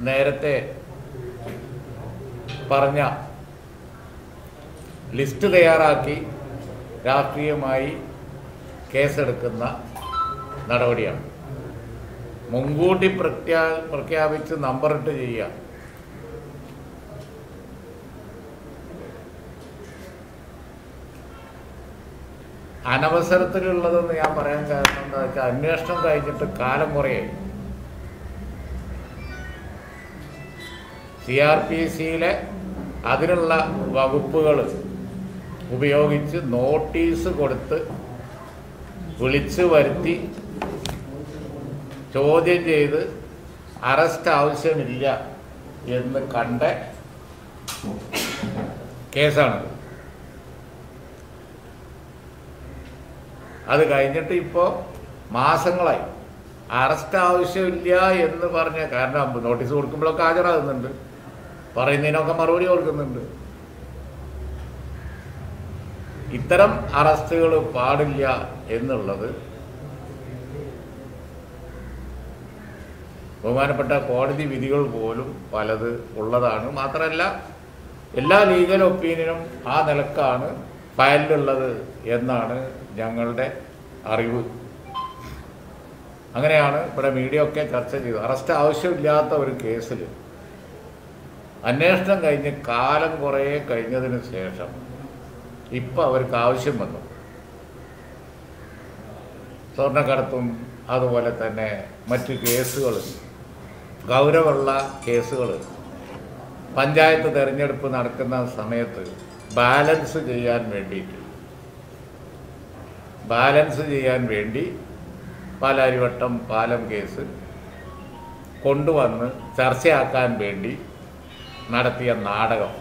നേരത്തെ പറഞ്ഞ ലിസ്റ്റ് തയ്യാറാക്കി രാഷ്ട്രീയമായി കേസെടുക്കുന്ന നടപടിയാണ് മുൻകൂട്ടി പ്രഖ്യാ പ്രഖ്യാപിച്ച് നമ്പറിട്ട് ചെയ്യുക അനവസരത്തിലുള്ളതെന്ന് ഞാൻ പറയാൻ കാരണം എന്താ വെച്ചാൽ അന്വേഷണം കഴിഞ്ഞിട്ട് കാലം കുറയായി സി ആർ പി സിയിലെ അതിനുള്ള വകുപ്പുകൾ ഉപയോഗിച്ച് നോട്ടീസ് കൊടുത്ത് വിളിച്ചു വരുത്തി ചോദ്യം ചെയ്ത് അറസ്റ്റ് ആവശ്യമില്ല എന്ന് കണ്ട കേസാണ് അത് കഴിഞ്ഞിട്ട് ഇപ്പോൾ മാസങ്ങളായി അറസ്റ്റ് ആവശ്യമില്ല എന്ന് പറഞ്ഞ കാരണം നോട്ടീസ് കൊടുക്കുമ്പോഴൊക്കെ ഹാജരാകുന്നുണ്ട് പറയുന്നതിനൊക്കെ മറുപടി കൊടുക്കുന്നുണ്ട് ഇത്തരം അറസ്റ്റുകൾ പാടില്ല എന്നുള്ളത് ബഹുമാനപ്പെട്ട കോടതി വിധികൾ പോലും പലത് ഉള്ളതാണ് മാത്രമല്ല എല്ലാ ലീഗൽ ഒപ്പീനിയനും ആ നിലക്കാണ് ഫയലിലുള്ളത് എന്നാണ് ഞങ്ങളുടെ അറിവ് അങ്ങനെയാണ് ഇവിടെ മീഡിയ ഒക്കെ ചർച്ച ചെയ്തത് അറസ്റ്റ് ആവശ്യമില്ലാത്ത ഒരു കേസിൽ അന്വേഷണം കഴിഞ്ഞ് കാലം കുറേ കഴിഞ്ഞതിന് ശേഷം ഇപ്പം അവർക്ക് ആവശ്യം വന്നു സ്വർണ്ണക്കടത്തും അതുപോലെ തന്നെ മറ്റ് കേസുകൾ ഗൗരവമുള്ള കേസുകൾ പഞ്ചായത്ത് തെരഞ്ഞെടുപ്പ് നടക്കുന്ന സമയത്ത് ബാലൻസ് ചെയ്യാൻ വേണ്ടിയിട്ട് ബാലൻസ് ചെയ്യാൻ വേണ്ടി പാലാരിവട്ടം പാലം കേസ് കൊണ്ടുവന്ന് ചർച്ചയാക്കാൻ വേണ്ടി നടത്തിയ നാടകം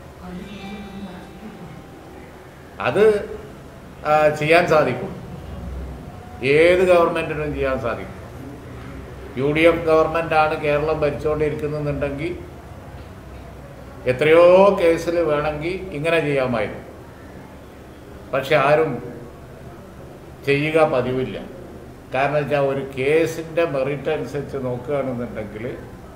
അത് ആ, ചെയ്യാൻ സാധിക്കും ഏത് ഗവൺമെൻറ്റിനും ചെയ്യാൻ സാധിക്കും യു ഡി എഫ് ഗവൺമെൻറ്റാണ് കേരളം ഭരിച്ചുകൊണ്ടിരിക്കുന്നുണ്ടെങ്കിൽ എത്രയോ കേസിൽ വേണമെങ്കിൽ ഇങ്ങനെ ചെയ്യാമായിരുന്നു പക്ഷെ ആരും ചെയ്യുക പതിവില്ല കാരണം വെച്ചാൽ ഒരു കേസിൻ്റെ മെറിറ്റ് അനുസരിച്ച് നോക്കുകയാണെന്നുണ്ടെങ്കിൽ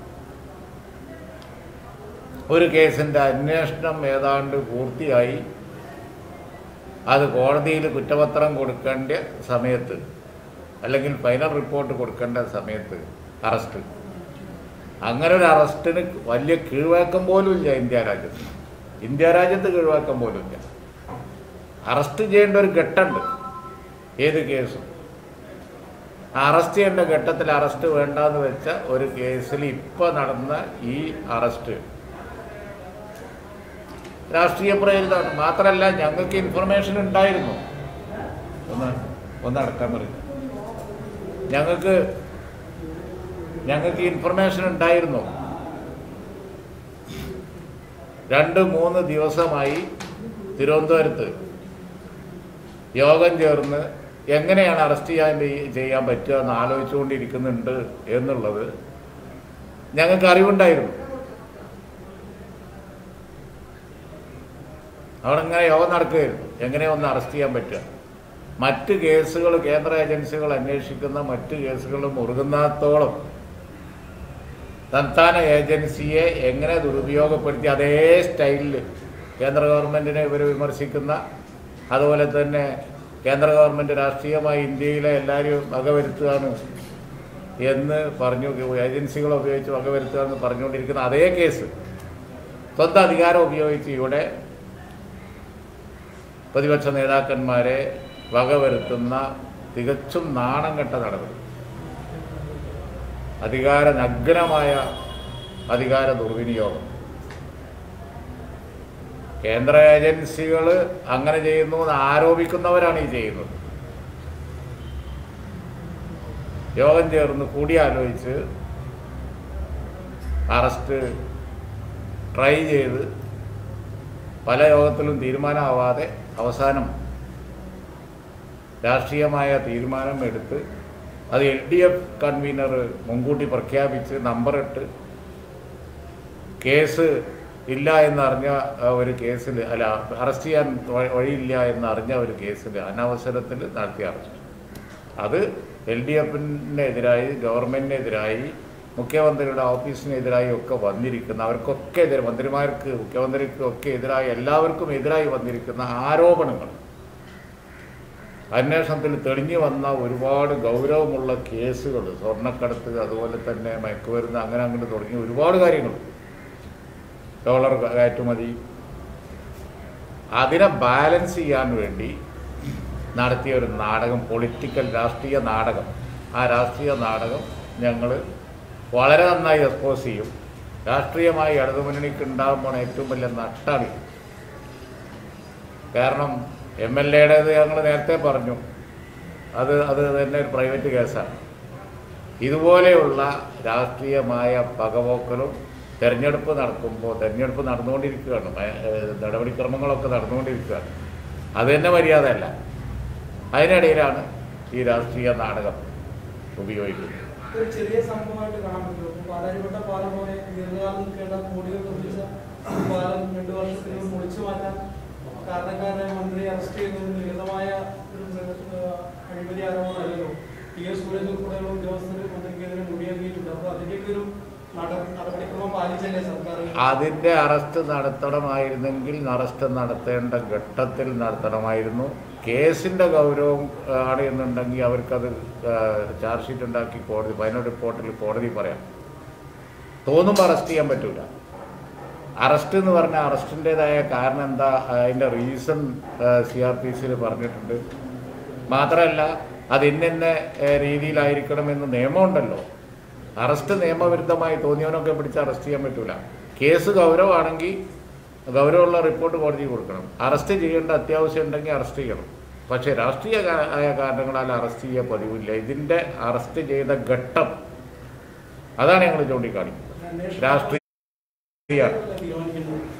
ഒരു കേസിൻ്റെ അന്വേഷണം ഏതാണ്ട് പൂർത്തിയായി അത് കോടതിയിൽ കുറ്റപത്രം കൊടുക്കേണ്ട സമയത്ത് അല്ലെങ്കിൽ ഫൈനൽ റിപ്പോർട്ട് കൊടുക്കേണ്ട സമയത്ത് അറസ്റ്റ് അങ്ങനെ ഒരു അറസ്റ്റിന് വലിയ കീഴ്വഴക്കം പോലും ഇല്ല ഇന്ത്യ രാജ്യത്ത് ഇന്ത്യ രാജ്യത്ത് കീഴ്വഴക്കം പോലും ഇല്ല അറസ്റ്റ് ചെയ്യേണ്ട ഒരു ഘട്ടമുണ്ട് ഏത് കേസും അറസ്റ്റ് ചെയ്യേണ്ട ഘട്ടത്തിൽ അറസ്റ്റ് വേണ്ടാന്ന് വെച്ച ഒരു കേസിൽ ഇപ്പോൾ നടന്ന ഈ അറസ്റ്റ് രാഷ്ട്രീയ പ്രേരിതമാണ് മാത്രമല്ല ഞങ്ങൾക്ക് ഇൻഫർമേഷൻ ഉണ്ടായിരുന്നു ഒന്ന് ഒന്ന് അടക്കാൻ പറയും ഞങ്ങൾക്ക് ഞങ്ങൾക്ക് ഇൻഫർമേഷൻ ഉണ്ടായിരുന്നു രണ്ട് മൂന്ന് ദിവസമായി തിരുവനന്തപുരത്ത് യോഗം ചേർന്ന് എങ്ങനെയാണ് അറസ്റ്റ് ചെയ്യാൻ ചെയ്യാൻ പറ്റുക എന്ന് ആലോചിച്ചുകൊണ്ടിരിക്കുന്നുണ്ട് എന്നുള്ളത് ഞങ്ങൾക്ക് അറിവുണ്ടായിരുന്നു അവിടെ ഇങ്ങനെ യോഗം നടക്കുകയായിരുന്നു എങ്ങനെ ഒന്ന് അറസ്റ്റ് ചെയ്യാൻ പറ്റുക മറ്റ് കേസുകൾ കേന്ദ്ര ഏജൻസികൾ അന്വേഷിക്കുന്ന മറ്റ് കേസുകൾ മുറുകുന്നത്തോളം സംസ്ഥാന ഏജൻസിയെ എങ്ങനെ ദുരുപയോഗപ്പെടുത്തി അതേ സ്റ്റൈലിൽ കേന്ദ്ര ഗവൺമെൻറ്റിനെ ഇവർ വിമർശിക്കുന്ന അതുപോലെ തന്നെ കേന്ദ്ര ഗവൺമെൻറ് രാഷ്ട്രീയമായി ഇന്ത്യയിലെ എല്ലാവരും വകവരുത്തുകയാണ് എന്ന് പറഞ്ഞു ഏജൻസികളെ ഉപയോഗിച്ച് വകവരുത്തുക എന്ന് പറഞ്ഞുകൊണ്ടിരിക്കുന്ന അതേ കേസ് സ്വന്തം അധികാരം ഉപയോഗിച്ച് ഇവിടെ പ്രതിപക്ഷ നേതാക്കന്മാരെ വകവരുത്തുന്ന തികച്ചും നാണം കെട്ട നടപടി അധികാര നഗ്നമായ അധികാര ദുർവിനിയോഗം കേന്ദ്ര ഏജൻസികൾ അങ്ങനെ ചെയ്യുന്നു എന്ന് ആരോപിക്കുന്നവരാണ് ഈ ചെയ്യുന്നത് യോഗം ചേർന്ന് കൂടിയാലോചിച്ച് അറസ്റ്റ് ട്രൈ ചെയ്ത് പല യോഗത്തിലും തീരുമാനമാവാതെ അവസാനം രാഷ്ട്രീയമായ തീരുമാനം എടുത്ത് അത് എൽ ഡി എഫ് കൺവീനർ മുൻകൂട്ടി പ്രഖ്യാപിച്ച് നമ്പറിട്ട് കേസ് ഇല്ല എന്നറിഞ്ഞ ആ, ഒരു കേസിൽ അല്ല അറസ്റ്റ് ചെയ്യാൻ വ- വഴിയില്ല എന്നറിഞ്ഞ ഒരു കേസിൽ അനവസരത്തിൽ നടത്തിയ അറസ്റ്റ് അത് എൽ ഡി എഫിനെതിരായി ഗവൺമെൻറ്റിനെതിരായി മുഖ്യമന്ത്രിയുടെ ഓഫീസിനെതിരായി ഒക്കെ വന്നിരിക്കുന്ന അവർക്കൊക്കെ എതിരെ മന്ത്രിമാർക്ക് മുഖ്യമന്ത്രിക്ക് ഒക്കെ എതിരായി എല്ലാവർക്കും എതിരായി വന്നിരിക്കുന്ന ആരോപണങ്ങൾ അന്വേഷണത്തിൽ തെളിഞ്ഞു വന്ന ഒരുപാട് ഗൗരവമുള്ള കേസുകൾ സ്വർണ്ണക്കടത്ത് അതുപോലെ തന്നെ മയക്കുമരുന്ന് അങ്ങനെ അങ്ങോട്ട് തുടങ്ങിയ ഒരുപാട് കാര്യങ്ങൾ ഡോളർ കയറ്റുമതി അതിനെ ബാലൻസ് ചെയ്യാൻ വേണ്ടി നടത്തിയ ഒരു നാടകം പൊളിറ്റിക്കൽ രാഷ്ട്രീയ നാടകം ആ രാഷ്ട്രീയ നാടകം ഞങ്ങൾ വളരെ നന്നായി എക്സ്പോസ് ചെയ്യും രാഷ്ട്രീയമായി ഇടതുമുന്നണിക്ക് ഉണ്ടാകാൻ പോണ ഏറ്റവും വലിയ നട്ടാണ് കാരണം എം എൽ എയുടേത് ഞങ്ങൾ നേരത്തെ പറഞ്ഞു അത് അത് തന്നെ ഒരു പ്രൈവറ്റ് കേസാണ് ഇതുപോലെയുള്ള രാഷ്ട്രീയമായ പകപോക്കലും തെരഞ്ഞെടുപ്പ് നടക്കുമ്പോൾ തെരഞ്ഞെടുപ്പ് നടന്നുകൊണ്ടിരിക്കുകയാണ് മ- ഏഹ് നടപടിക്രമങ്ങളൊക്കെ നടന്നുകൊണ്ടിരിക്കുകയാണ് അത് തന്നെ മര്യാദയല്ല അതിനിടയിലാണ് ഈ രാഷ്ട്രീയ നാടകം ഉപയോഗിക്കുന്നത് ഒരു ചെറിയ സംഭവമായിട്ട് കാണാൻ പറ്റുമോ ഇപ്പൊ പാലാരിവട്ട പാലം പോലെ ദീർഘകാലം നിൽക്കേണ്ട കോടികൾ നിർമ്മിച്ച പാലം രണ്ടു വർഷത്തിനുള്ളിൽ പൊളിച്ചു മാറ്റാൻ കാരണക്കാരനെ മന്ത്രി അറസ്റ്റ് ചെയ്യുന്നത് ലളിതമായ ഒരു ഏഹ്, അഴിമതി ആരോപണമല്ലല്ലോ ടി എസ് സൂരജ് ഉൾപ്പെടെയുള്ള ഉദ്യോഗസ്ഥർ മന്ത്രിക്കെതിരെ മൊഴിയാക്കിയിട്ടുണ്ട് അപ്പൊ അതിന്റെയൊക്കെ ഒരു നട- നടപടിക്രമം പാലിച്ചല്ലേ സർക്കാർ അതിൻ്റെ അറസ്റ്റ് നടത്തണമായിരുന്നെങ്കിൽ അറസ്റ്റ് നടത്തേണ്ട ഘട്ടത്തിൽ നടത്തണമായിരുന്നു കേസിൻ്റെ ഗൗരവം ആ, ആണ് എന്നുണ്ടെങ്കിൽ അവർക്കത് ആ, ചാർജ് ഷീറ്റ് ഉണ്ടാക്കി കോടതി ഫൈനൽ റിപ്പോർട്ടിൽ കോടതി പറയാം തോന്നുമ്പോൾ അറസ്റ്റ് ചെയ്യാൻ പറ്റൂല അറസ്റ്റ് എന്ന് പറഞ്ഞാൽ അറസ്റ്റിൻ്റെതായ കാരണം എന്താ അതിൻ്റെ റീസൺ സി ആർ പി സിയിൽ പറഞ്ഞിട്ടുണ്ട് മാത്രമല്ല അത് ഇന്ന രീതിയിലായിരിക്കണമെന്ന് നിയമമുണ്ടല്ലോ അറസ്റ്റ് നിയമവിരുദ്ധമായി തോന്നിയവനൊക്കെ പിടിച്ച് അറസ്റ്റ് ചെയ്യാൻ പറ്റൂല കേസ് ഗൗരവമാണെങ്കിൽ ഗൗരവമുള്ള റിപ്പോർട്ട് കോടതി കൊടുക്കണം അറസ്റ്റ് ചെയ്യേണ്ട അത്യാവശ്യം ഉണ്ടെങ്കിൽ അറസ്റ്റ് ചെയ്യണം പക്ഷേ രാഷ്ട്രീയ കാ- ആയ കാരണങ്ങളാൽ അറസ്റ്റ് ചെയ്യാൻ പതിവില്ല ഇതിൻ്റെ അറസ്റ്റ് ചെയ്ത ഘട്ടം അതാണ് ഞങ്ങൾ ചൂണ്ടിക്കാണിക്കുന്നത് രാഷ്ട്രീയ തീരുമാനിക്കുന്നത്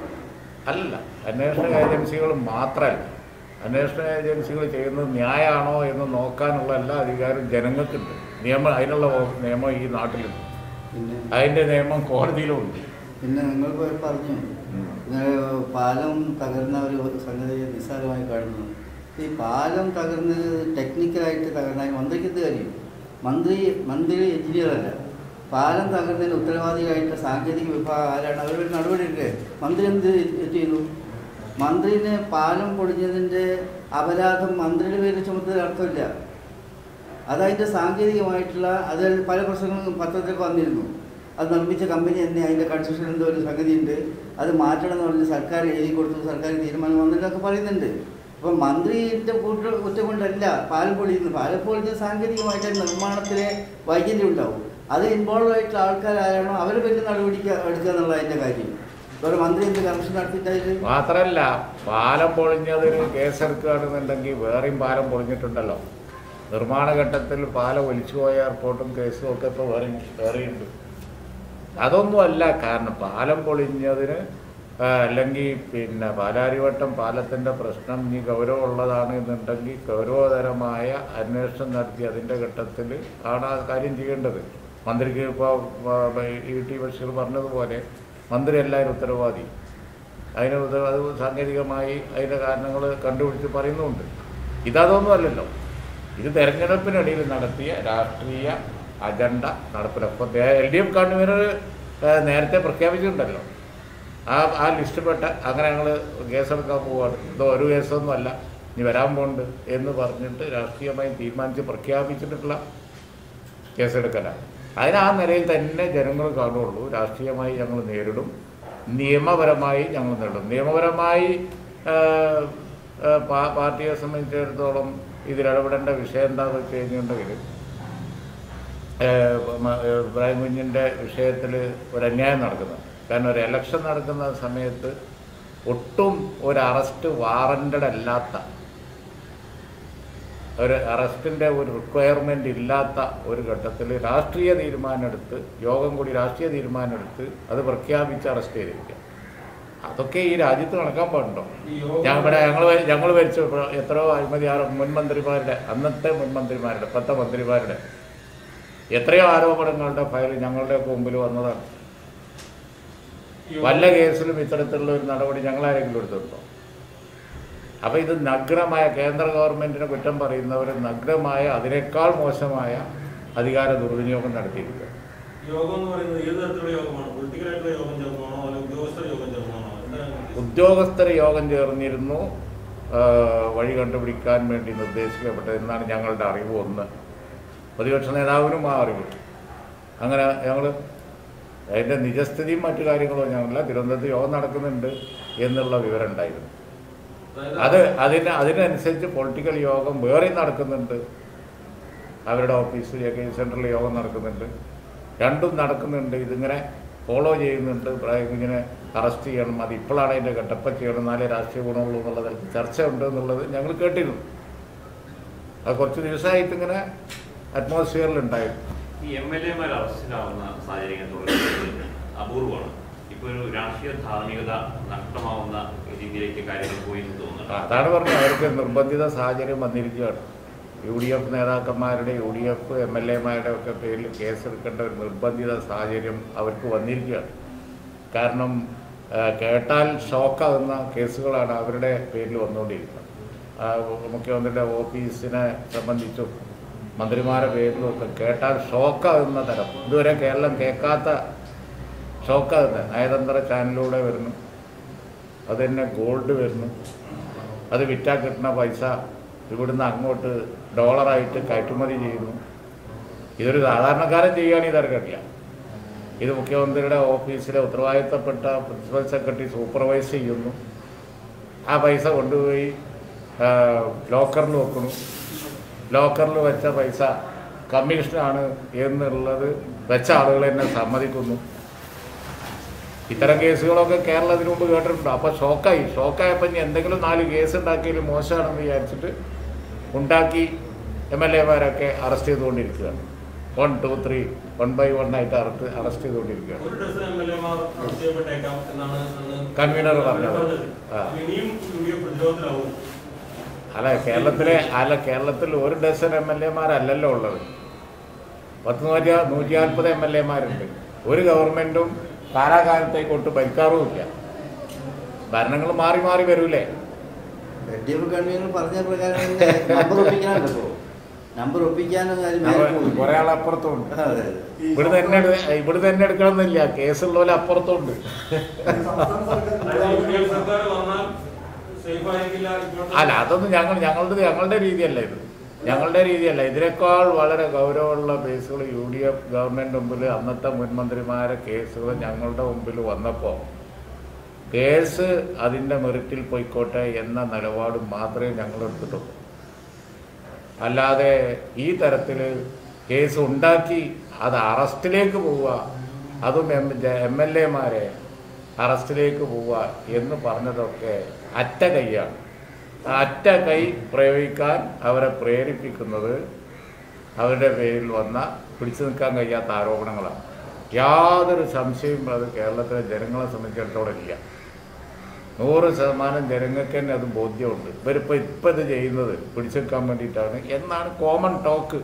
അല്ല അന്വേഷണ ഏജൻസികൾ മാത്രമല്ല അന്വേഷണ ഏജൻസികൾ ചെയ്യുന്നത് ന്യായമാണോ എന്ന് നോക്കാനുള്ള എല്ലാ അധികാരവും ജനങ്ങൾക്കുണ്ട് നിയമം അതിനുള്ള വകുപ്പ് നിയമം ഈ നാട്ടിലുണ്ട് പിന്നെ അതിൻ്റെ നിയമം കോടതിയിലുമുണ്ട് പിന്നെ നിങ്ങൾ പോയി പറഞ്ഞു ഉം. ഇങ്ങനെ പാലം തകർന്ന ഒരു സംഗതി നിസ്സാരമായി കാണുന്നു ഈ പാലം തകർന്നത് ടെക്നിക്കലായിട്ട് തകർന്നാൽ മന്ത്രിക്ക് എന്ത് കാര്യം മന്ത്രി മന്ത്രി എഞ്ചിനീയറല്ല പാലം തകർന്നതിന് ഉത്തരവാദിയായിട്ട് സാങ്കേതിക വിഭാഗം ആരാണ് അവരൊരു നടപടി എടുക്കേ മന്ത്രി എന്ത് ചെയ്തു മന്ത്രിന് പാലം പൊടിഞ്ഞതിൻ്റെ അപരാധം മന്ത്രിയുടെ പേരിൽ ചുമത്തുന്നതിൽ അർത്ഥമില്ല അതതിൻ്റെ സാങ്കേതികമായിട്ടുള്ള അത് പല പ്രശ്നങ്ങളും പത്രത്തിൽ വന്നിരുന്നു അത് നിർമ്മിച്ച കമ്പനി തന്നെ അതിൻ്റെ കൺസ്ട്രക്ഷൻ എന്തോ ഒരു സംഗതിയുണ്ട് അത് മാറ്റണം എന്ന് പറഞ്ഞ് സർക്കാർ എഴുതി കൊടുത്തു സർക്കാർ തീരുമാനം വന്നിട്ടൊക്കെ പറയുന്നുണ്ട് അപ്പം മന്ത്രിയുടെ കൂട്ട കുറ്റം കൊണ്ടല്ല പാലം പൊളിയുന്നത് പാലം പൊളിഞ്ഞ സാങ്കേതികമായിട്ട് നിർമ്മാണത്തിലെ വൈകല്യം ഉണ്ടാവും അത് ഇൻവോൾവ് ആയിട്ടുള്ള ആൾക്കാരാരാണോ അവരെ പറ്റി നടപടിക്ക് എടുക്കുക എന്നുള്ള അതിൻ്റെ കാര്യം വേറെ മന്ത്രി എന്ത് കറക്ഷൻ നടത്തിയിട്ടായിട്ട് മാത്രമല്ല പാലം പൊളിഞ്ഞതിന് കേസെടുക്കുകയാണെന്നുണ്ടെങ്കിൽ വേറെയും പാലം പൊളിഞ്ഞിട്ടുണ്ടല്ലോ നിർമ്മാണ ഘട്ടത്തിൽ പാലം ഒലിച്ചുപോയ എയർപോർട്ടും കേസും ഒക്കെ ഇപ്പോൾ വേറെ വേറെയുണ്ട് അതൊന്നുമല്ല കാരണം പാലം പൊളിഞ്ഞതിന് ആ, അല്ലെങ്കിൽ പിന്നെ പാലാരിവട്ടം പാലത്തിൻ്റെ പ്രശ്നം ഇനി ഗൗരവമുള്ളതാണ് എന്നുണ്ടെങ്കിൽ ഗൗരവതരമായ അന്വേഷണം നടത്തി അതിൻ്റെ ഘട്ടത്തിൽ ആണ് ആ കാര്യം ചെയ്യേണ്ടത് മന്ത്രിക്ക് ഇപ്പോൾ ഇ ടി ബഷീർ പറഞ്ഞതുപോലെ മന്ത്രി എല്ലാവരും ഉത്തരവാദി അതിന് ഉത്ത- അത് സാങ്കേതികമായി അതിൻ്റെ കാരണങ്ങൾ കണ്ടുപിടിച്ച് പറയുന്നുമുണ്ട് ഇതതൊന്നും അല്ലല്ലോ ഇത് തെരഞ്ഞെടുപ്പിനിടയിൽ നടത്തിയ രാഷ്ട്രീയ അജണ്ട നടപ്പിലാക്കും എൽ ഡി എഫ് കൺവീനർ നേരത്തെ പ്രഖ്യാപിച്ചിട്ടുണ്ടല്ലോ ആ ആ ലിസ്റ്റിൽപ്പെട്ട അങ്ങനെ ഞങ്ങൾ കേസെടുക്കാൻ പോവുകയാണ് ഇതോ ഒരു കേസൊന്നും അല്ല ഇനി വരാൻ പോകുന്നുണ്ട് എന്ന് പറഞ്ഞിട്ട് രാഷ്ട്രീയമായി തീരുമാനിച്ച് പ്രഖ്യാപിച്ചിട്ടുള്ള കേസെടുക്കലാണ് അതിന് ആ നിലയിൽ തന്നെ ജനങ്ങൾ കാണുള്ളൂ രാഷ്ട്രീയമായി ഞങ്ങൾ നേരിടും നിയമപരമായി ഞങ്ങൾ നേരിടും നിയമപരമായി ആ, ആ, പാ- പാർട്ടിയെ സംബന്ധിച്ചിടത്തോളം ഇതിലിടപെടേണ്ട വിഷയം എന്താണെന്ന് വെച്ച് കഴിഞ്ഞിട്ടുണ്ടെങ്കിൽ ഏഹ് മ- ഏഹ് ഇബ്രാഹിം കുഞ്ഞിൻ്റെ വിഷയത്തിൽ ഒരു അന്യായം നടക്കുന്നത് കാരണം ഒരു എലക്ഷൻ നടക്കുന്ന സമയത്ത് ഒട്ടും ഒരു അറസ്റ്റ് വാറണ്ടഡ് അല്ലാത്ത ഒരു അറസ്റ്റിൻ്റെ ഒരു റിക്വയർമെൻ്റ് ഇല്ലാത്ത ഒരു ഘട്ടത്തിൽ രാഷ്ട്രീയ തീരുമാനമെടുത്ത് യോഗം കൂടി രാഷ്ട്രീയ തീരുമാനമെടുത്ത് അത് പ്രഖ്യാപിച്ച് അറസ്റ്റ് ചെയ്തിരിക്കുക അതൊക്കെ ഈ രാജ്യത്ത് നടക്കാൻ പാടുണ്ടോ ഞാൻ ഇവിടെ ഞങ്ങൾ ഞങ്ങൾ ഭരിച്ച ഇപ്പോൾ എത്രയോ അഴിമതി ആരോ മുൻ മന്ത്രിമാരുടെ അന്നത്തെ മുൻ മന്ത്രിമാരുടെ പത്ത് മന്ത്രിമാരുടെ എത്രയോ ആരോപണങ്ങളുടെ ഫയൽ ഞങ്ങളുടെയൊക്കെ മുമ്പിൽ വന്നതാണ് വല്ല കേസിലും ഇത്തരത്തിലുള്ള ഒരു നടപടി ഞങ്ങളാരെങ്കിലും എടുത്തിട്ടുണ്ടോ അപ്പോൾ ഇത് നഗ്നമായ കേന്ദ്ര ഗവൺമെൻറ്റിനെ കുറ്റം പറയുന്നവർ നഗ്നമായ അതിനേക്കാൾ മോശമായ അധികാര ദുർവിനിയോഗം നടത്തിയിരിക്കുക യോഗം എന്ന് പറയുന്നത് ഏത് തരത്തിലുള്ള യോഗമാണ് പൊളിറ്റിക്കൽ ആയിട്ടുള്ള യോഗം ചേർന്നാണോ അല്ലെങ്കിൽ ഉദ്യോഗസ്ഥർ യോഗം ചേർന്നാണോ എന്താണ് ഉദ്യോഗസ്ഥർ യോഗം ചേർന്നിരുന്നു ആ, വഴി കണ്ടുപിടിക്കാൻ വേണ്ടി നിർദ്ദേശിക്കപ്പെട്ടത് എന്നാണ് ഞങ്ങളുടെ അറിവ് ഒന്ന് പ്രതിപക്ഷ നേതാവിനും ആ അറിവ് അങ്ങനെ ഞങ്ങൾ അതിൻ്റെ നിജസ്ഥിതിയും മറ്റു കാര്യങ്ങളോ ഞങ്ങളില്ല തിരുവനന്തപുരത്ത് യോഗം നടക്കുന്നുണ്ട് എന്നുള്ള വിവരം ഉണ്ടായിരുന്നു അത് അതിന് അതിനനുസരിച്ച് പൊളിറ്റിക്കൽ യോഗം വേറെ നടക്കുന്നുണ്ട് അവരുടെ ഓഫീസ് എ കെ സെൻറ്ററിൽ യോഗം നടക്കുന്നുണ്ട് രണ്ടും നടക്കുന്നുണ്ട് ഇതിങ്ങനെ ഫോളോ ചെയ്യുന്നുണ്ട് പ്രായം ഇങ്ങനെ അറസ്റ്റ് ചെയ്യണം അത് ഇപ്പോഴാണ് അതിൻ്റെ ഘട്ടപ്പ ചെയ്യണം എന്നാലേ രാഷ്ട്രീയ ഗുണമുള്ളൂ എന്നുള്ളത് ചർച്ച ഉണ്ട് എന്നുള്ളത് ഞങ്ങൾ കേട്ടിരുന്നു അത് കുറച്ച് ദിവസമായിട്ട് ഇങ്ങനെ അറ്റ്മോസ്ഫിയറിലുണ്ടായിരുന്നു ഈ എം എൽ എമാർ അറസ്റ്റിലാവുന്ന സാഹചര്യം തുടരുന്നത് അപൂർവമാണ് ഇപ്പൊ ഒരു രാഷ്ട്രീയ ധാർമ്മികത നഷ്ടമാവുന്ന രീതിയിലേക്ക് കാര്യങ്ങൾ പോയി എന്ന് തോന്നുന്നു അതാണ് പറഞ്ഞത് അവർക്ക് നിർബന്ധിത സാഹചര്യം വന്നിരിക്കുകയാണ് യു ഡി എഫ് നേതാക്കന്മാരുടെ U D F M L എമാരുടെ ഒക്കെ പേരിൽ കേസെടുക്കേണ്ട ഒരു നിർബന്ധിത സാഹചര്യം അവർക്ക് വന്നിരിക്കുകയാണ് കാരണം ആ, കേട്ടാൽ ഷോക്കാകുന്ന കേസുകളാണ് അവരുടെ പേരിൽ വന്നുകൊണ്ടിരിക്കുന്നത് ആ, മുഖ്യമന്ത്രിയുടെ ഓഫീസിനെ സംബന്ധിച്ചും മന്ത്രിമാരുടെ പേരിലും ഒക്കെ കേട്ടാൽ ഷോക്കാകുന്ന തരം ഇതുവരെ കേരളം കേൾക്കാത്ത ഷോക്കാകുന്ന നയതന്ത്ര ചാനലിലൂടെ വരുന്നു അത് തന്നെ ഗോൾഡ് വരുന്നു അത് വിറ്റാൽ കിട്ടുന്ന പൈസ ഇവിടുന്ന് അങ്ങോട്ട് ഡോളറായിട്ട് കയറ്റുമതി ചെയ്യുന്നു ഇതൊരു സാധാരണക്കാരൻ ചെയ്യുകയാണെങ്കിൽ തരക്കില്ല ഇത് മുഖ്യമന്ത്രിയുടെ ഓഫീസിലെ ഉത്തരവാദിത്തപ്പെട്ട പ്രിൻസിപ്പൽ സെക്രട്ടറി സൂപ്പർവൈസ് ചെയ്യുന്നു ആ പൈസ കൊണ്ടുപോയി ആ, ലോക്കറിൽ വെക്കുന്നു ലോക്കറിൽ വെച്ച പൈസ കമ്മീഷനാണ് എന്നുള്ളത് വെച്ച ആളുകൾ തന്നെ സമ്മതിക്കുന്നു ഇത്തരം കേസുകളൊക്കെ കേരളത്തിന് മുമ്പ് കേട്ടിട്ടുണ്ട് അപ്പോൾ ഷോക്കായി ഷോക്കായപ്പോൾ ഇനി എന്തെങ്കിലും നാല് കേസ് ഉണ്ടാക്കിയതിൽ മോശമാണെന്ന് വിചാരിച്ചിട്ട് ഉണ്ടാക്കി എം എൽ എമാരൊക്കെ അറസ്റ്റ് ചെയ്തുകൊണ്ടിരിക്കുകയാണ് one two three one by one ആയിട്ട് അറസ്റ്റ് അറസ്റ്റ് ചെയ്തുകൊണ്ടിരിക്കുകയാണ് ഒരു ഡസൻ എം എൽ എമാർ അറസ്റ്റ് ചെയ്യപ്പെട്ടേക്കാം എന്നാണ് അന്ന് കൺവീനർ പറഞ്ഞത്. ആ. ഇനിയും യു ഡി എഫ് പ്രതിരോധത്തിലാവും അല്ല കേരളത്തിലെ അല്ല കേരളത്തിൽ ഒരു ഡസൻ എം എൽ എമാരല്ലല്ലോ ഉള്ളത് പത്ത് നൂറ്റി നൂറ്റി നാൽപ്പത് എം എൽ എമാരുണ്ട് ഒരു ഗവൺമെൻറ്റും കാലാകാലത്തേക്ക് ഒട്ട് ഭരിക്കാറുമില്ല ഭരണങ്ങൾ മാറി മാറി വരൂലേ എൽ ഡി എഫ് കൺവീനർ പറഞ്ഞ പ്രകാരം തന്നെ നമ്പർ ഒപ്പിക്കാനുണ്ടല്ലോ നമ്പർ ഒപ്പിക്കാനും കാര്യം മേലെ അപ്പോൾ പോകില്ല. കുറേ ആൾ അപ്പുറത്തുണ്ട് അതെ, അതെ. ഇവിടെ തന്നെ എടു- ഇവിടെ തന്നെ എടുക്കണമെന്നില്ല കേസുള്ള പോലെ അപ്പുറത്തുണ്ട് അതായത് യു ഡി എഫ് സർക്കാർ വന്നാൽ സേഫ് ആയിരിക്കില്ല ഇങ്ങോട്ട് അല്ല അതൊന്നും ഞങ്ങൾ ഞങ്ങളുടെ ഞങ്ങളുടെ രീതിയല്ല ഇത് ഞങ്ങളുടെ രീതിയല്ല ഇതിനേക്കാൾ വളരെ ഗൗരവമുള്ള കേസുകൾ യു ഡി എഫ് ഗവൺമെൻറ് മുമ്പിൽ അന്നത്തെ മുൻമന്ത്രിമാരെ കേസുകൾ ഞങ്ങളുടെ മുമ്പിൽ വന്നപ്പോൾ കേസ് അതിൻ്റെ മെറിറ്റിൽ പോയിക്കോട്ടെ എന്ന നിലപാട് മാത്രമേ ഞങ്ങൾ എടുത്തിട്ടുള്ളൂ അല്ലാതെ ഈ തരത്തിൽ കേസ് ഉണ്ടാക്കി അത് അറസ്റ്റിലേക്ക് പോവുക അതും എം എം എൽ എമാരെ അറസ്റ്റിലേക്ക് പോവുക എന്ന് പറഞ്ഞതൊക്കെ അറ്റ കൈയാണ് ആ അറ്റ കൈ പ്രയോഗിക്കാൻ അവരെ പ്രേരിപ്പിക്കുന്നത് അവരുടെ പേരിൽ വന്ന പിടിച്ചു നിൽക്കാൻ കഴിയാത്ത ആരോപണങ്ങളാണ് യാതൊരു സംശയവും അത് കേരളത്തിലെ ജനങ്ങളെ സംബന്ധിച്ചിടത്തോളം ഇല്ല നൂറ് ശതമാനം ജനങ്ങൾക്ക് തന്നെ അത് ബോധ്യമുണ്ട് ഇവരിപ്പോൾ ഇപ്പം ഇത് ചെയ്യുന്നത് പിടിച്ചു നിൽക്കാൻ വേണ്ടിയിട്ടാണ് എന്നാണ് common talk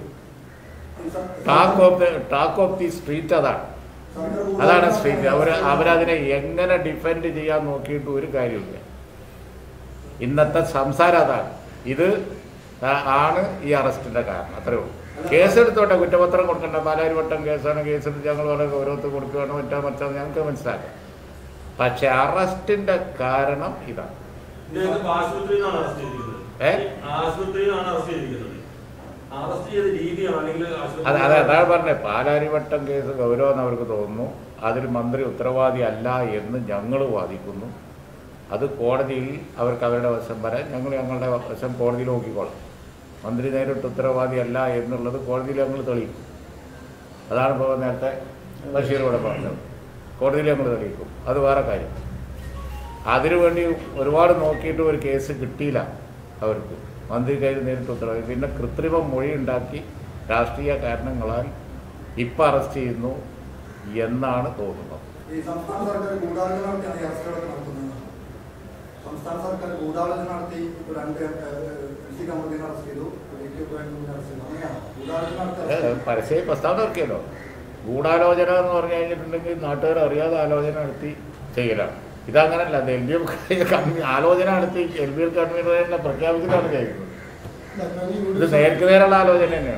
talk of the talk of the street അതാണ് അതാണ് സ്ട്രീറ്റ് അവർ അവരതിനെ എങ്ങനെ ഡിഫെൻഡ് ചെയ്യാൻ നോക്കിയിട്ട് ഒരു കാര്യമില്ല ഇന്നത്തെ സംസാരം അതാണ് ഇത് ആ- ആണ് ഈ അറസ്റ്റിന്റെ കാരണം അത്രേ ഉള്ളൂ കേസെടുത്തോട്ടെ കുറ്റപത്രം കൊടുക്കണ്ട പാലാരിവട്ടം കേസാണ് കേസെടുത്ത് ഞങ്ങൾ വളരെ ഗൗരവത്തിൽ കൊടുക്കുകയാണ് മറ്റാ മറ്റാ ഞങ്ങൾക്ക് മനസ്സിലാക്കാം പക്ഷെ അറസ്റ്റിന്റെ കാരണം ഇതാണ് ഇദ്ദേഹത്തെ ആശുപത്രിയിൽ നിന്നാണ് അറസ്റ്റ് ചെയ്തിരിക്കുന്നത് ഏ? ആശുപത്രിയിൽ നിന്നാണ് അറസ്റ്റ് ചെയ്തിരിക്കുന്നത് അറസ്റ്റ് ചെയ്ത രീതിയാണ് അല്ലെങ്കിൽ അത് അത് അതാണ് പറഞ്ഞത് പാലാരിവട്ടം കേസ് ഗൗരവം അവർക്ക് തോന്നുന്നു അതിൽ മന്ത്രി ഉത്തരവാദി അല്ല എന്ന് ഞങ്ങൾ വാദിക്കുന്നു അത് കോടതിയിൽ അവർക്ക് അവരുടെ വശം വരാൻ ഞങ്ങൾ ഞങ്ങളുടെ വശം കോടതിയിൽ നോക്കിക്കോളാം മന്ത്രി നേരിട്ട് ഉത്തരവാദി അല്ല എന്നുള്ളത് കോടതിയിൽ ഞങ്ങൾ തെളിയിക്കും അതാണ് ഇപ്പോൾ നേരത്തെ ബഷീർ ഇവിടെ പറഞ്ഞത് കോടതിയിൽ ഞങ്ങൾ തെളിയിക്കും അത് വേറെ കാര്യം അതിനുവേണ്ടി ഒരുപാട് നോക്കിയിട്ട് ഒരു കേസ് കിട്ടിയില്ല അവർക്ക് മന്ത്രി കയ്യിൽ നേരിട്ട് ഉത്തരവാദി പിന്നെ കൃത്രിമ മൊഴി ഉണ്ടാക്കി രാഷ്ട്രീയ കാരണങ്ങളാൽ ഇപ്പം അറസ്റ്റ് ചെയ്യുന്നു എന്നാണ് തോന്നുന്നത് ഈ സംസ്ഥാന സർക്കാർ ഗൂഢാലോചന നടത്തിയാണ് ഈ അറസ്റ്റുകളൊക്കെ നടത്തുന്നത് സംസ്ഥാന സർക്കാർ ഗൂഢാലോചന നടത്തി ഇപ്പോൾ രണ്ട് എൽ സി കമ്പനിനെ അറസ്റ്റ് ചെയ്തു ഡി ടി ബാങ്കിനെ അറസ്റ്റ് ചെയ്തു അങ്ങനെയാണ് ഗൂഢാലോചന നടത്തി ഏ, arrest ചെയ്തു. പരസ്യ പ്രസ്താവന ഇറക്കിയല്ലോ ഗൂഢാലോചന എന്ന് പറഞ്ഞു കഴിഞ്ഞിട്ടുണ്ടെങ്കിൽ നാട്ടുകാർ അറിയാതെ ആലോചന നടത്തി ചെയ്യലാണ് ഇതങ്ങനല്ല അത് എൽ ബി എഫ് ആലോചന നടത്തി എൽ ബി എഫ് കൺവീനർ തന്നെ പ്രഖ്യാപിച്ചിട്ടാണ് ചെയ്യുന്നത് ഇത് നേർക്ക് നേരുള്ള ആലോചന തന്നെയാണ്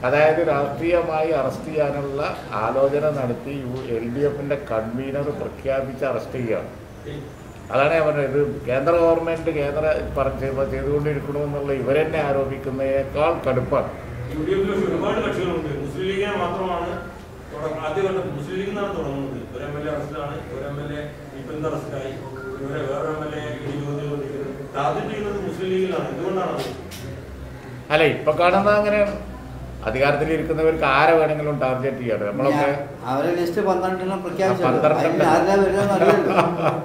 അതായത് രാഷ്ട്രീയമായി അറസ്റ്റ് ചെയ്യാനുള്ള ആലോചന നടത്തി യു എൽ ഡി എഫിൻ്റെ കൺവീനർ പ്രഖ്യാപിച്ച് അറസ്റ്റ് ചെയ്യുകയാണ് അതാണ് ഞാൻ പറഞ്ഞത് ഇത് കേന്ദ്ര ഗവൺമെൻറ് കേന്ദ്ര പറഞ്ഞ് ചെയ്തുകൊണ്ടിരിക്കണമെന്നുള്ള ഇവരെന്നെ ആരോപിക്കുന്നതിനേക്കാൾ കടുപ്പാണ് യു ഡി എഫിൽ ഒരുപാട് കക്ഷികളുണ്ട് മുസ്ലിം ലീഗിനെ മാത്രമാണ് തുടക്കം- ആദ്യഘട്ടം മുസ്ലിം ലീഗിൽ നിന്നാണ് തുടങ്ങുന്നത് ഒരു എം എൽ എ അറസ്റ്റിലാണ് ഒരു എം എൽ എ ഇപ്പം എന്ത് അറസ്റ്റിലായി ഇവരെ വേറെ എം എൽ എ ടാർഗറ്റ് ചെയ്യുന്നത് മുസ്ലിം ലീഗിലാണ് എന്തുകൊണ്ടാണ് അല്ല ഇപ്പൊ കാണുന്നത് അങ്ങനെയാണ് അധികാരത്തിലിരിക്കുന്നവർക്ക് ആരെ വേണമെങ്കിലും ടാർഗറ്റ് ചെയ്യാണ് നമ്മളൊക്കെ ഞാൻ- അവരെ ലിസ്റ്റ് പന്ത്രണ്ടെണ്ണം പ്രഖ്യാപിച്ചല്ലോ പന്ത്രണ്ടെണ്ണം. അതിൽ ആരാ വരുന്നതെന്ന് അറിയില്ലല്ലോ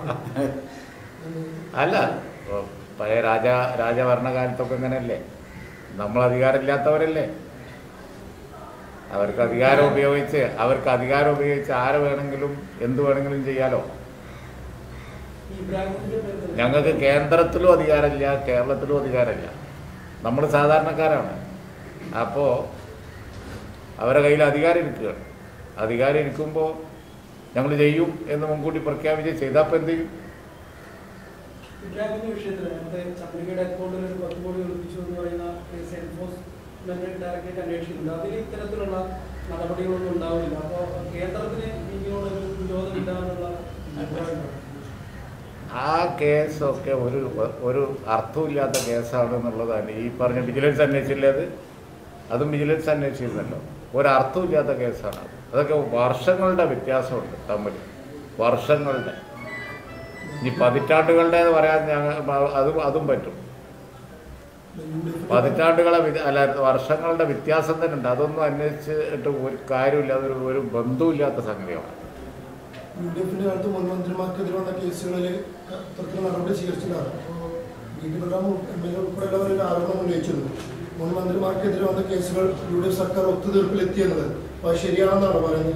അല്ല ഇപ്പൊ പഴയ രാജ രാജഭരണകാലത്തൊക്കെ അങ്ങനെയല്ലേ നമ്മൾ അധികാരമില്ലാത്തവരല്ലേ അവർക്ക് അധികാരം ഉപയോഗിച്ച് അവർക്ക് അധികാരം ഉപയോഗിച്ച് ആരെ വേണമെങ്കിലും എന്ത് വേണമെങ്കിലും ചെയ്യാലോ ഈ ഇബ്രാഹിമിന്റെ പേരിൽ ഞങ്ങൾക്ക് കേന്ദ്രത്തിലും അധികാരമില്ല കേരളത്തിലും അധികാരമില്ല നമ്മൾ സാധാരണക്കാരാണ് അപ്പോൾ അവരുടെ കയ്യിൽ അധികാരം ഇരിക്കുകയാണ് അധികാരം ഇരിക്കുമ്പോൾ ഞങ്ങൾ ചെയ്യും എന്ന് മുൻകൂട്ടി പ്രഖ്യാപിച്ച് ചെയ്താൽ ഇപ്പം എന്ത് ചെയ്യും ഇബ്രാഹിമിന്റെ വിഷയത്തിൽ നേരത്തെ ചന്ദ്രികയുടെ അക്കൗണ്ടിൽ ഒരു പത്ത് കോടി ഒളിപ്പിച്ചു എന്ന് പറയുന്ന കേസ് എൻഫോഴ്സ്മെന്റ് ഡയറക്ടറേറ്റ് അന്വേഷിക്കുന്നുണ്ട് അതിൽ ഇത്തരത്തിലുള്ള നടപടികളൊന്നും ഉണ്ടാവില്ല അപ്പോൾ കേന്ദ്രത്തിന് ഇതിനോടൊരു വിരോധമില്ല എന്നുള്ള അഭിപ്രായമാണ് ആ കേസൊക്കെ ഒരു ഒരു അർത്ഥമില്ലാത്ത കേസാണ് എന്നുള്ളതാണ് ഈ പറഞ്ഞ വിജിലൻസ് അന്വേഷിച്ചില്ലേ അത് അതും വിജിലൻസ് അന്വേഷിച്ചിരുന്നല്ലോ ഒരർത്ഥമില്ലാത്ത കേസാണ് അത്. അതൊക്കെ വർഷങ്ങളുടെ വ്യത്യാസമുണ്ട് തമ്മിൽ വർഷങ്ങളുടെ ഇനി പതിറ്റാണ്ടുകളുടെ എന്ന് പറയാൻ ഞങ്ങൾ അതും അതും പറ്റും പതിറ്റാണ്ടുകളെ വ്യ- അല്ല വർഷങ്ങളുടെ വ്യത്യാസം തന്നെ ഉണ്ട് അതൊന്നും അന്വേഷിച്ചിട്ട് ഒരു കാര്യമില്ല അതൊരു ഒരു ബന്ധവുമില്ലാത്ത സംഗതിയാണ് യു ഡി എഫിന്റെ കാലത്ത് മുൻ മന്ത്രിമാർക്കെതിരെയുള്ള കേസുകളിൽ അത്തരത്തിലുള്ള നടപടി സ്വീകരിച്ചിട്ടുണ്ടായിരുന്നു B T Balaram M L A ഉൾപ്പെടെയുള്ളവർ ഒരു ആരോപണം ഉന്നയിച്ചിരുന്നു മുൻ മന്ത്രിമാർക്കെതിരെ വന്ന കേസുകൾ യു ഡി എഫ് സർക്കാർ ഒത്തുതീർപ്പിലെത്തിയെന്നത് അപ്പോൾ അത് ശരിയാണെന്നാണ് പറയുന്നത്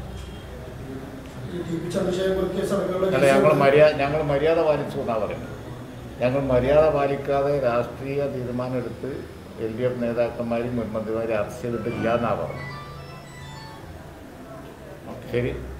ഈ ടി പി ചന്ദ്രശേഖർ കേസ് അടക്കമുള്ള അല്ല ഞങ്ങൾ കേസുകൾ- മര്യാദ ഞങ്ങൾ മര്യാദ പാലിച്ചു എന്നാണ് പറയുന്നത് ഞങ്ങൾ മര്യാദ പാലിക്കാതെ രാഷ്ട്രീയ തീരുമാനമെടുത്ത് എൽ ഡി എഫ് നേതാക്കന്മാരും മുൻമന്ത്രിമാരും അറസ്റ്റ് ചെയ്തിട്ടില്ല എന്നാണ് പറഞ്ഞത് ശരി